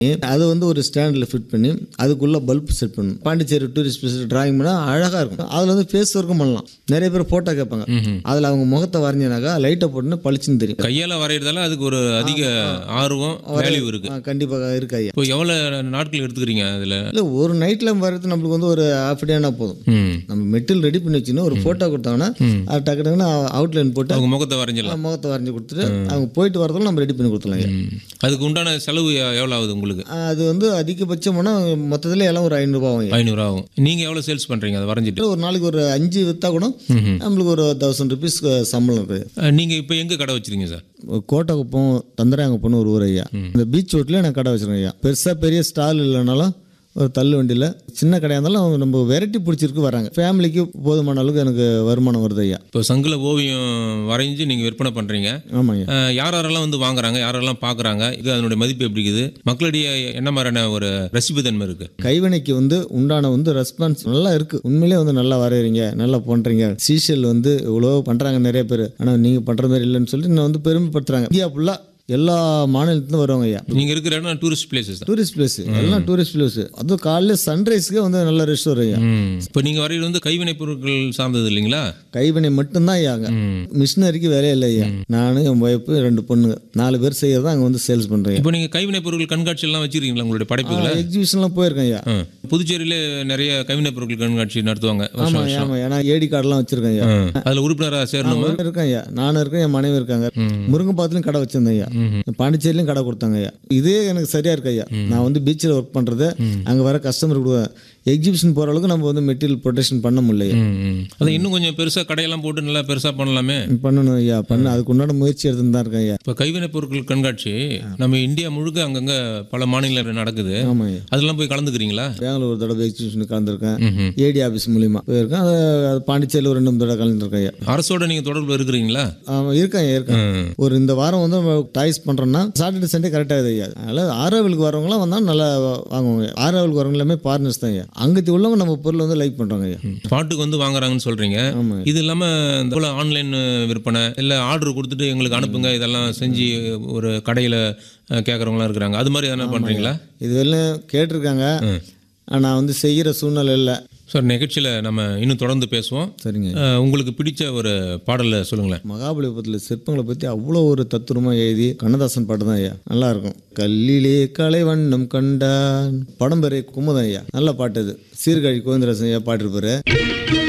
அது வந்து ஒரு ஸ்டாண்டில் ஃபிட் பண்ணி அதுக்குள்ளே பல்ப் செட் பண்ணணும் பாண்டிச்சேரி டூரிஸ்ட் பிளேஸ் டிராயிங் பண்ணால் அழகாக இருக்கும் அதில் வந்து ஃபேஸ் ஒர்க்கும் பண்ணலாம் நிறைய பேர் ஃபோட்டோ கேட்பாங்க அதில் அவங்க முகத்தை வரைஞ்சினாக்கா லைட்டை போட்டுன்னு பளிச்சுன்னு தெரியும் கையால வரைகிறதால அதுக்கு ஒரு அதிக ஆர்வம் வேல்யூ இருக்கு ஆ, கண்டிப்பாக இருக்கு ஐயா இப்போ எவ்வளவு நாட்கள் எடுத்துக்கிறீங்க அதுல இல்லை ஒரு நைட்டில் வர்றது நம்மளுக்கு வந்து ஒரு ஹாஃப் டேனா போதும் ம். நம்ம மெட்டீரியல் ரெடி பண்ணி வச்சுன்னா ஒரு ஃபோட்டோ கொடுத்தாங்கன்னா அது டக்கு டக்குன்னு அவுட்லைன் போட்டு அவங்க முகத்தை வரைஞ்சிடலாம் முகத்தை வரைஞ்சி கொடுத்துட்டு அவங்க போயிட்டு வரதும் நம்ம ரெடி பண்ணி கொடுத்துலாம் ஐயா. ம். அதுக்கு உண்டான செலவு எ- எவ்வளவு ஆகுது உங்களுக்கு அது வந்து அதிகபட்சம்னா மொத்தத்தில் எல்லாம் ஒரு ஐநூறுரூபா ஆகும் ஐயா. ஐநூறு ஆகும் நீங்க எவ்வளவு சேல்ஸ் பண்றீங்க அதை வரைஞ்சிட்டு ஒரு நாளைக்கு ஒரு அஞ்சு விற்றா கூட நம்மளுக்கு ஒரு தௌசண்ட் ருபீஸ் சம்பளம் இருக்குது அஹ், நீங்க இப்போ எங்க கடை வச்சிருக்கீங்க சார் கோட்டக்குப்பம் தந்தராங்குப்பம்னு ஒரு ஊர் ஐயா இந்த பீச் ரோட்லேயே நான் கடை வச்சிருக்கேன் ஐயா பெருசாக பெரிய ஸ்டால் இல்லைனாலும் ஒரு தள்ளு வண்டியில் சின்ன கடையாக இருந்தாலும் அவங்க நம்ம வெரைட்டி பிடிச்சிருக்கு வராங்க ஃபேமிலிக்கு போதுமான அளவுக்கு எனக்கு வருமானம் வருது ஐயா இப்போ சங்குல ஓவியம் வரைஞ்சு நீங்க விற்பனை பண்றீங்க ஆமாங்க அஹ், யார் யாரெல்லாம் வந்து வாங்குறாங்க யாரெல்லாம் பார்க்குறாங்க இது அதனுடைய மதிப்பு எப்படி இருக்குது மக்களிடையே என்ன மாதிரியான ஒரு ரசிப்பு தன்மை இருக்கு கைவினைக்கு வந்து உண்டான வந்து ரெஸ்பான்ஸ் நல்லா இருக்கு உண்மையிலே வந்து நல்லா வரைகிறீங்க நல்லா பண்றீங்க சீஷல் வந்து இவ்வளோ பண்றாங்க நிறைய பேர் ஆனால் நீங்க பண்ற மாதிரி இல்லைன்னு சொல்லிட்டு இன்னும் வந்து பெருமைப்படுத்துறாங்க இந்தியா ஃபுல்லா எல்லா மாநிலத்துலேருந்து வருவாங்க ஐயா நீங்க இருக்கிற இடம் டூரிஸ்ட் பிளேசஸ் தான் டூரிஸ்ட் பிளேஸ் எல்லாம் டூரிஸ்ட் பிளேஸ் அதுவும் காலையில் சன்ரைஸ்க்கே வந்து நல்ல ரெஸ்ட் வரும் ஐயா இப்போ நீங்க வரைகிறது வந்து கைவினை பொருட்கள் சார்ந்தது இல்லைங்களா கைவினை மட்டும்தான் ஐயாங்க ம். மிஷினரிக்கு வேலையே இல்லை ஐயா நானும் என் ஒய்ஃபு ரெண்டு பொண்ணுங்க நாலு பேர் செய்யறதா அங்கே வந்து சேல்ஸ் பண்ணுறேன் இப்போ நீங்க கைவினை பொருட்கள் கண்காட்சி எல்லாம் வச்சிருக்கீங்களா உங்களுடைய படைப்புகளை எக்ஸிபிஷன்லாம் போயிருக்கேன் ஐயா ஆ. புதுச்சேரியில நிறைய கைவினை பொருட்கள் கண்காட்சி நடத்துவாங்க வருஷம் ஆமாம் வருஷம் ஆமாம் ஏன்னா ஏடி கார்டெலாம் வச்சிருக்கேன் ஐயா ஆ. அதுல உறுப்பினராக சேரணுமா இருக்கேன் ஐயா நானும் இருக்கேன் என் மனைவி இருக்காங்க முருங்கைப்பாத்துலையும் கடை வச்சிருந்தேன் ஐயா பாண்டிச்சேரியிலையும் கடை கொடுத்தாங்க ஐயா இதே எனக்கு சரியா இருக்கு ஐயா நான் வந்து பீச்சில் ஒர்க் பண்றது அங்கே வர கஸ்டமர் கொடுவேன் எக்ஸிபிஷன் போகிற அளவுக்கு நம்ம வந்து மெட்டீரியல் ப்ரொடெக்ஷன் பண்ண முடியல ஐயா. ம், ம். அதை இன்னும் கொஞ்சம் பெருசா கடையெல்லாம் போட்டு நல்லா பெருசா பண்ணலாமே பண்ணணும் ஐயா பண்ண அதுக்கு உண்டான முயற்சி எடுத்துன்னு தான் இருக்கேன் ஐயா இப்போ கைவினை பொருட்கள் கண்காட்சி நம்ம இந்தியா முழுக்க அங்கங்க பல மாநிலங்கள் நடக்குது ஆமாம் ஐயா அதெல்லாம் போய் கலந்துக்கிறீங்களா பெங்களூர் ஒரு தடவை எக்ஸிபிஷனுக்கு கலந்துருக்கேன் ம்ஹும். ஏடி ஆஃபீஸ் மூலிமா போயிருக்கேன் அது அது பாண்டிச்சேரியில் ஒரு ரெண்டு மூணு தடவை கலந்துருக்கேன் ஐயா அரசோட நீங்க தொடர்பு இருக்கிறீங்களா ஆமாம் இருக்கேன் ஐயா இருக்கேன் ம். ஒரு இந்த வாரம் வந்து நம்ம டாய்ஸ் பண்ணுறோன்னா சாட்டர்டே சண்டே கரெக்டாக ஐயா அதனால் ஆறாவலுக்கு வரவங்களாம் வந்தால் நல்லா வாங்குவாங்க ஆறாவலுக்கு வரவங்க எல்லாமே பார்ட்னர்ஸ் தான் ஐயா அங்கத்தி உள்ளவங்க நம்ம பொருளை வந்து லைக் பண்ணுறாங்க ஐயா பாட்டுக்கு வந்து வாங்குறாங்கன்னு சொல்றீங்க ஆமாம் இது இல்லாம இந்த போல ஆன்லைன் விற்பனை இல்ல ஆர்டர் கொடுத்துட்டு எங்களுக்கு அனுப்புங்க இதெல்லாம் செஞ்சு ஒரு கடையில அஹ், கேட்கறவங்களாம் இருக்கிறாங்க அது மாதிரி எதனா பண்றீங்களா இது வரலையும் கேட்டிருக்காங்க நான் வந்து செய்கிற சூழ்நிலை இல்லை சார் நிகழ்ச்சியில நம்ம இன்னும் தொடர்ந்து பேசுவோம் சரிங்க அஹ், உங்களுக்கு பிடிச்ச ஒரு பாடலை சொல்லுங்களேன் மகாபலிபுரத்தில் சிற்பங்களை பற்றி அவ்வளோ ஒரு தத்துரமாக எழுதி கண்ணதாசன் பாட்டு தான் ஐயா நல்லா இருக்கும் கல்லிலே கலை வண்ணம் கண்டான் படம் பெரிய குமுதம் ஐயா நல்ல பாட்டு அது சீர்காழி கோவிந்தராசன் ஐயா பாட்டிருப்பாரு